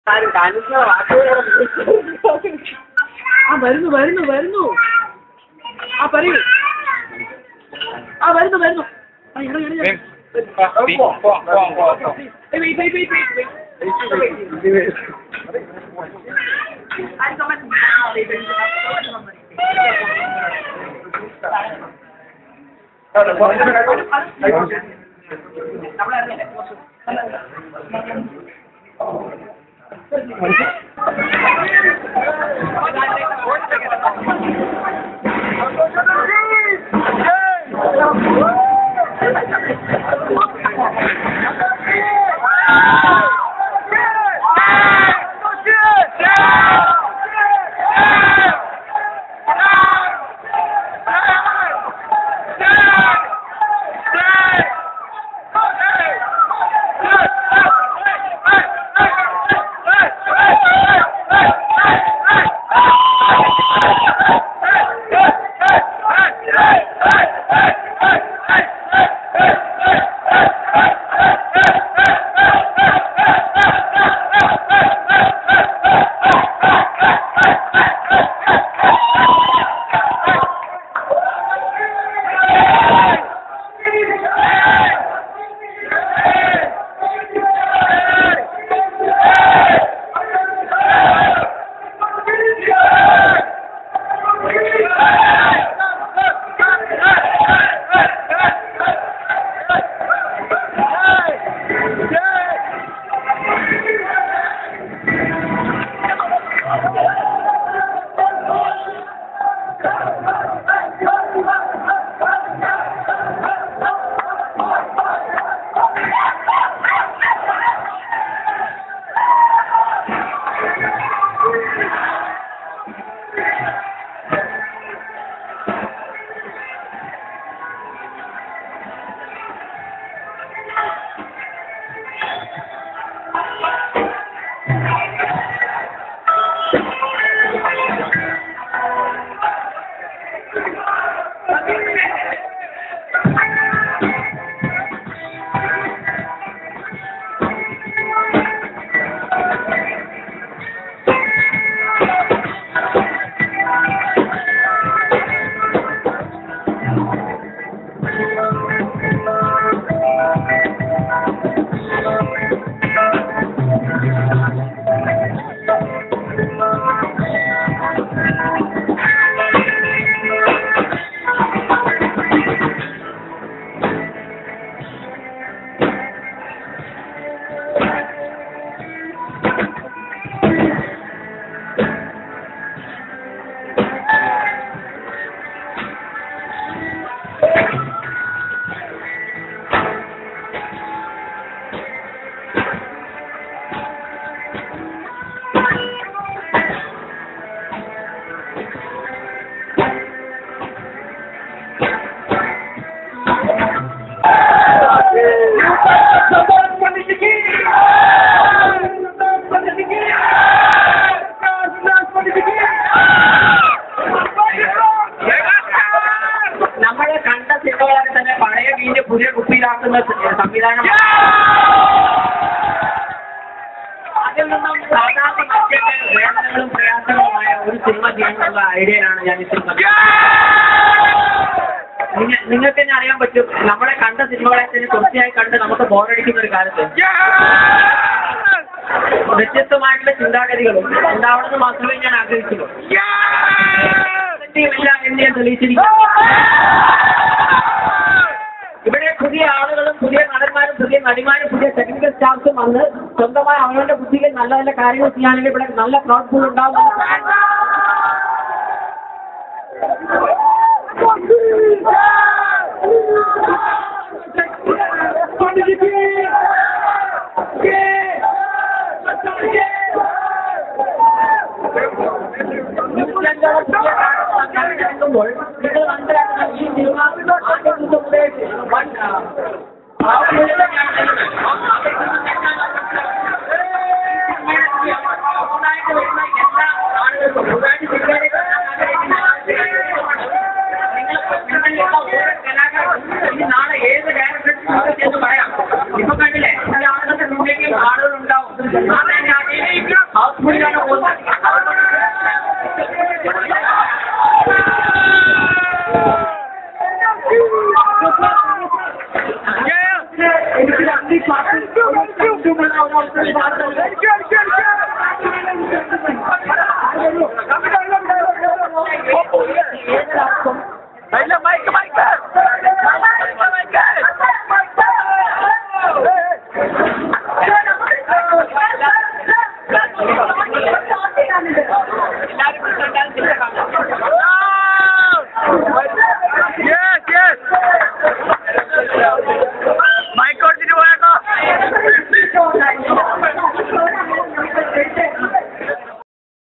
ആ വരുന്നു വരുന്നു വരുന്നു ആ പറയൂ ആ വരുന്നു വരുന്നു ആ, ഇറങ്ങ്, ഇറങ്ങ്, ഇറങ്ങ്. ഏയ്, wait, wait, wait, wait, wait. I'm coming now. They bring it നമ്മളെ കണ്ട സിനിമകളെ തന്നെ പഴയ വീണ്ടും പുതിയ കുപ്പിയിലാക്കുന്ന സംവിധാനം അതിൽ നിന്നും സാധാരണ മനുഷ്യന്റെ വേദനകളും പ്രയാസങ്ങളുമായ ഒരു സിനിമ ചെയ്യാനുള്ള ഐഡിയയിലാണ് ഞാൻ ഈ സിനിമ നിങ്ങ- നിങ്ങൾക്ക് തന്നെ അറിയാൻ പറ്റും നമ്മളെ കണ്ട സിനിമകളെ തന്നെ തുടർച്ചയായി കണ്ട് നമുക്ക് ബോറടിക്കുന്ന ഒരു കാലത്ത് വ്യത്യസ്തമായിട്ടുള്ള ചിന്താഗതികളും ഉണ്ടാവണമെന്ന് മാത്രമേ ഞാൻ ആഗ്രഹിച്ചുള്ളൂ ഇല്ല എന്ന് ഞാൻ തെളിയിച്ചിരിക്കുന്നു ഇവിടെ പുതിയ ആളുകളും പുതിയ നടന്മാരും പുതിയ നടിമാരും പുതിയ ടെക്നിക്കൽ സ്റ്റാഫ്സും വന്ന് സ്വന്തമായി അവരുടെ ബുദ്ധിയിൽ നല്ല നല്ല കാര്യങ്ങൾ ചെയ്യാണെങ്കിൽ ഇവിടെ നല്ല ക്രൗഡ് ഫുൾ ഉണ്ടാവും ുമ്പോൾ നിങ്ങൾ മനസ്സിലാക്കണം ഈ സിനിമ ആദ്യം മുതലേ വൺ ആ പുള്ളിയുടെ പുതുതായിട്ട് വരുന്ന എല്ലാ ആളുകൾക്കും പുതുതായിട്ട് സിനിമയിലേക്ക് വരാൻ ആഗ്രഹിക്കുന്ന നിങ്ങൾ നിങ്ങളിലുള്ള ഓരോ കലാകാരനും ഇനി നാളെ ഏത് ഡയറക്ടർ എന്ന് പറയാം ഇപ്പൊ കണ്ടില്ലേ ചില ആളുകളുടെ മുന്നിലേക്ക് ആളുകൾ ഉണ്ടാവും അതെ ഞാൻ പത്ത് മണിയാണ് പോകുന്നത് എനിക്ക് രണ്ട് ക്ലാസ്സിൽ ചുറ്റുമുള്ള ഒരവസ്ഥയിൽ ഏതൊരാൾക്കും മൈക്ക്